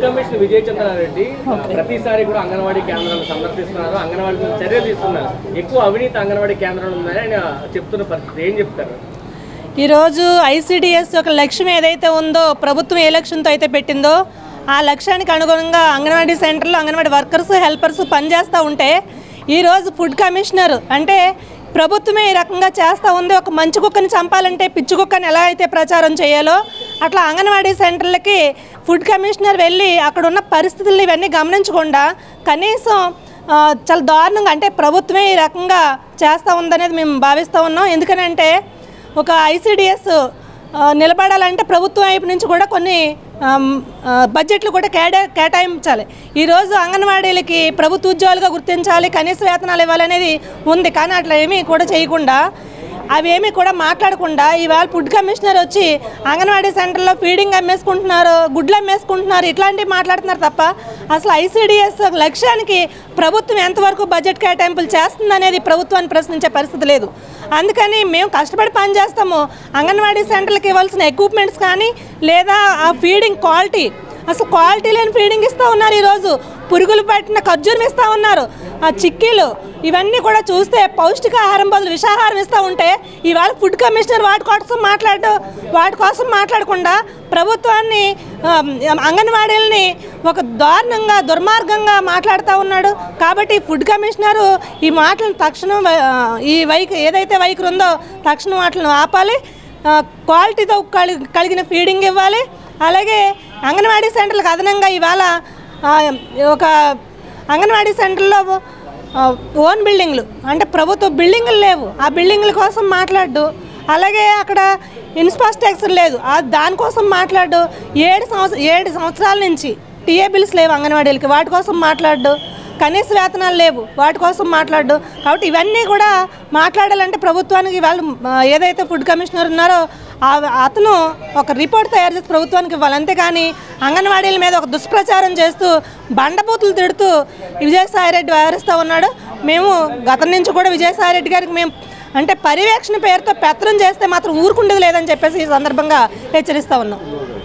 commissioner Vijay Chandra Reddy ప్రతిసారి కూడా అంగన్వాడీ కేంద్రాలను సందర్శిస్తున్నారు అంగన్వాడీ మీద చర్యలు తీసుకున్నారు ఎక్కువ అవినీతి అంగన్వాడీ కేంద్రాలు ఉన్నాయని ఆయన చెప్తున్న పరిస్థితి ఏం చెప్తారు ఈరోజు ఐసిడిఎస్ ఒక లక్ష్యం ఏదైతే ఉందో ప్రభుత్వం ఏ లక్ష్యంతో అయితే పెట్టిందో ఆ లక్ష్యానికి అనుగుణంగా అంగన్వాడీ సెంటర్లో అంగన్వాడీ వర్కర్స్ హెల్పర్స్ పనిచేస్తూ ఉంటే ఈరోజు ఫుడ్ కమిషనర్ అంటే ప్రభుత్వమే ఈ రకంగా చేస్తూ ఉంది ఒక మంచి కుక్కని చంపాలంటే పిచ్చి కుక్కని ఎలా అయితే ప్రచారం చేయాలో అట్లా అంగన్వాడీ సెంటర్లకి ఫుడ్ కమిషనర్ వెళ్ళి అక్కడ ఉన్న పరిస్థితులను ఇవన్నీ గమనించకుండా కనీసం ఆ, చాలా దారుణంగా అంటే ప్రభుత్వమే ఈ రకంగా చేస్తూ ఉందనేది మేము భావిస్తూ ఉన్నాం ఎందుకనంటే ఒక ఐసిడిఎస్ నిలబడాలంటే ప్రభుత్వం వైపు నుంచి కూడా కొన్ని ఆమ్, ఆ, బడ్జెట్లు కూడా కేటా కేటాయించాలి ఈరోజు అంగన్వాడీలకి ప్రభుత్వ ఉద్యోగాలుగా గుర్తించాలి కనీస వేతనాలు ఇవ్వాలనేది ఉంది కానీ అట్లా ఏమీ కూడా చేయకుండా అవేమీ కూడా మాట్లాడకుండా ఇవాళ ఫుడ్ కమిషనర్ వచ్చి అంగన్వాడీ సెంటర్లో ఫీడింగ్ అమ్మేసుకుంటున్నారు గుడ్లు అమ్మేసుకుంటున్నారు ఇట్లాంటివి మాట్లాడుతున్నారు తప్ప అసలు ఐసీడీఎస్ లక్ష్యానికి ప్రభుత్వం ఎంతవరకు బడ్జెట్ కేటాయింపులు చేస్తుందనేది ప్రభుత్వాన్ని ప్రశ్నించే పరిస్థితి లేదు అందుకని మేము కష్టపడి పని చేస్తాము అంగన్వాడీ సెంటర్లకు ఇవ్వాల్సిన ఎక్విప్మెంట్స్ కానీ లేదా ఆ ఫీడింగ్ క్వాలిటీ అసలు క్వాలిటీ లేని ఫీడింగ్ ఇస్తూ ఉన్నారు ఈరోజు పురుగులు పట్టిన ఖర్జూరం ఇస్తూ ఉన్నారు ఆ చిక్కీలు ఇవన్నీ కూడా చూస్తే పౌష్టికాహారం బదులు విషాహారం ఇస్తూ ఉంటే ఇవాళ ఫుడ్ కమిషనర్ వాటి కోసం మాట్లాడు వాటి కోసం మాట్లాడకుండా ప్రభుత్వాన్ని ఆ, అంగన్వాడీలని ఒక దారుణంగా దుర్మార్గంగా మాట్లాడుతూ ఉన్నాడు కాబట్టి ఫుడ్ కమిషనరు ఈ మాటలను తక్షణం వై- ఆ, ఈ వైఖరి ఏదైతే వైఖరి ఉందో తక్షణం వాటిని ఆపాలి ఆ, క్వాలిటీతో కలి- కలిగిన ఫీడింగ్ ఇవ్వాలి అలాగే అంగన్వాడీ సెంటర్లకు అదనంగా ఇవాళ ఆ, ఒక అంగన్వాడీ సెంటర్లో ఆ, ఓన్ బిల్డింగ్లు అంటే ప్రభుత్వ బిల్డింగులు లేవు ఆ బిల్డింగుల కోసం మాట్లాడు అలాగే అక్కడ ఇన్ఫ్రాస్ట్రక్చర్ లేదు ఆ దానికోసం మాట్లాడు ఏడు సంవత్సరం ఏడు సంవత్సరాల నుంచి టీఏ బిల్స్ లేవు అంగన్వాడీలకి వాటి కోసం మాట్లాడు కనీస వేతనాలు లేవు వాటి కోసం మాట్లాడు కాబట్టి ఇవన్నీ కూడా మాట్లాడాలంటే ప్రభుత్వానికి వాళ్ళు ఆ, ఏదైతే ఫుడ్ కమిషనర్ ఉన్నారో ఆ- అతను ఒక రిపోర్ట్ తయారు చేసి ప్రభుత్వానికి ఇవ్వాలి అంతేగాని అంగన్వాడీల మీద ఒక దుష్ప్రచారం చేస్తూ బండబూతులు తిడుతూ విజయసాయిరెడ్డి వ్యవహరిస్తూ ఉన్నాడు మేము గతం నుంచి కూడా విజయసాయిరెడ్డి గారికి మేము అంటే పర్యవేక్షణ పేరుతో పెత్తనం చేస్తే మాత్రం ఊరుకుండేది లేదని చెప్పేసి ఈ సందర్భంగా హెచ్చరిస్తూ ఉన్నాం